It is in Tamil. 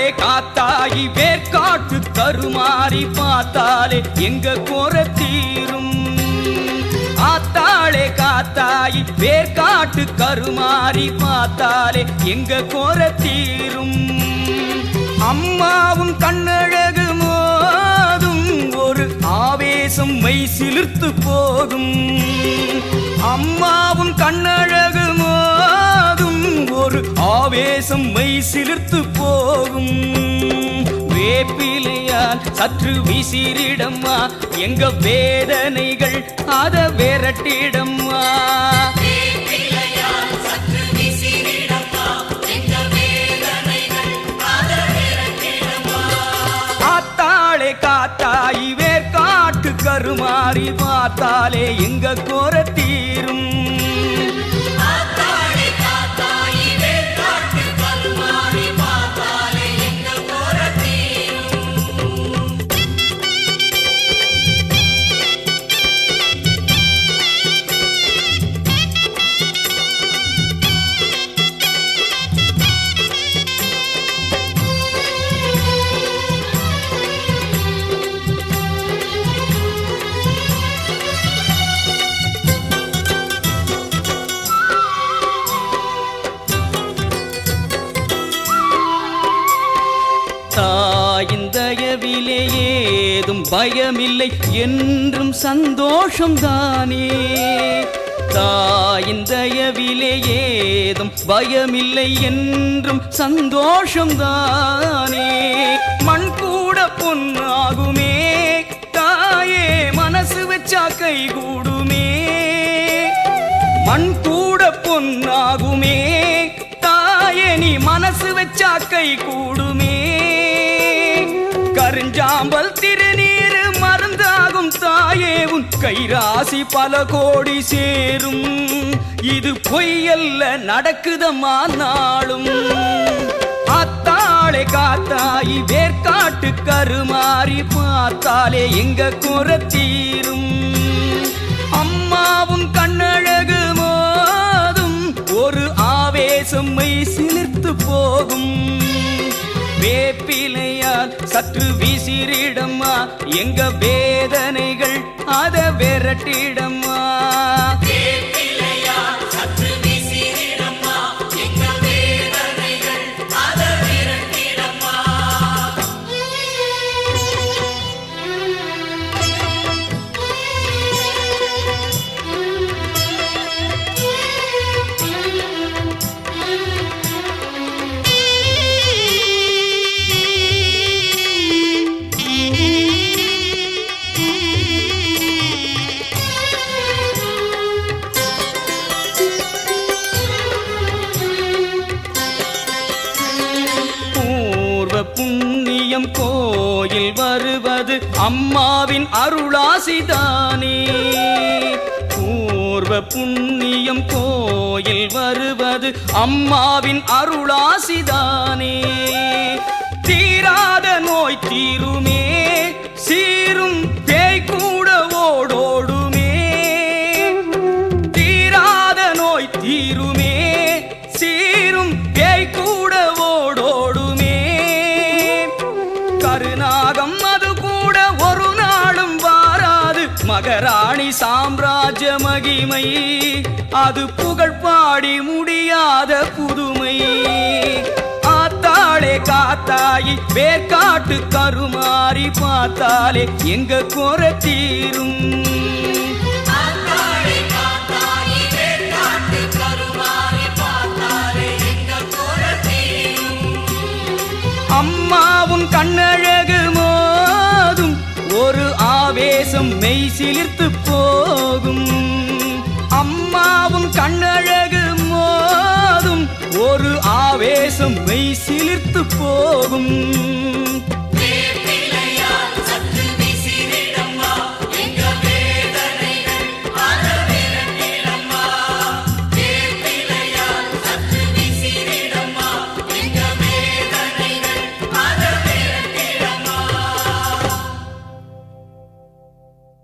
ஆத்தாளே காத்தாயி வேர்க்காட்டு கருமாறி பார்த்தாலே எங்க கோர தீரும் ஆத்தாளே காத்தாயி வேர்க்காட்டு கருமாறி பார்த்தாலே எங்க கோர தீரும் அம்மாவும் கண்ணழகு மோதும் ஒரு ஆவேசம் மை சிலிர்த்து போகும் அம்மாவும் கண்ணழகு மோதும் ஒரு ஆவேசம் மை சிலிர்த்து போகும் வேப்பிலையால் சற்று விசிறிடம்மா எங்க வேதனைகள் அத விரட்டிடம்மா வேப்பிலையால் சற்று விசிறிடம்மா எங்க வேதனைகள் அத விரட்டிடம்மா ஆத்தாளே காத்தாயி வேர்க்காட்டு கருமாறி பார்த்தாலே எங்க கோர தீரும் ஆத்தாடி காத்தாயி வேற்காட்டு கருமாறி பார்த்தாலே எங்க போற தீரும் தாயின் தயவிலே ஏதும் பயமில்லை என்றும் சந்தோஷம்தானே தாயின் தயவிலே ஏதும் பயமில்லை என்றும் சந்தோஷம்தானே மண் கூட பொன்னாகுமே தாயே மனசு வச்சா கை கூடுமே மண் கூட பொன்னாகுமே தாயே நீ மனசு வச்சா கை கூடுமே கருஞ்சாம்பல் திருநீர் மருந்தாகும் தாயே உன் கைராசி பல கோடி சேரும் இது பொய்யல்ல நடக்குதம்மா நாளும் அத்தாளே காத்தாயி வேர்க்காட்டு கருமாறி பார்த்தாலே எங்க குற தீரும் அம்மாவும் கண்ணழகு மோதும் ஒரு ஆவேசம் மை சிலிர்த்து போகும் வேப்பிலையால் சற்று விசிறிடம்மா எங்க வேதனைகள் அத விரட்டிடம்மா வேப்பிலையால் சற்று விசிறிடம்மா எங்க வேதனைகள் அத விரட்டிடம்மா பூர்வ புண்ணியம் கோயில் வருவது அம்மாவின் அருளாசிதானே பூர்வ புண்ணியம் கோயில் வருவது அம்மாவின் அருளாசிதானே தீராத நோய் தீருமே சீரும் பேய் கூட ஓடோடுமே தீராத நோய் தீருமே சீரும் பேய் கூட ஓடோடுமே கருநாகம் அது கூட ஒரு நாளும் வாராது மகராணி சாம்ராஜ்ய மகிமை அது புகழ் பாடி முடியாத புதுமை ஆத்தாளே காத்தாயி வேர்க்காட்டு கருமாறி பார்த்தாலே எங்க குற தீரும் ஆத்தாடி காத்தாயி வேற்காட்டு கருமாறி பார்த்தாலே எங்க போற தீரும் அம்மாவும் கண்ணழகு மோதும் ஒரு ஆவேசம் மெய் சிலிர்த்து போகும் அம்மாவும் கண்ணழகு மோதும் ஒரு ஆவேசம் மெய் சிலிர்த்து போகும்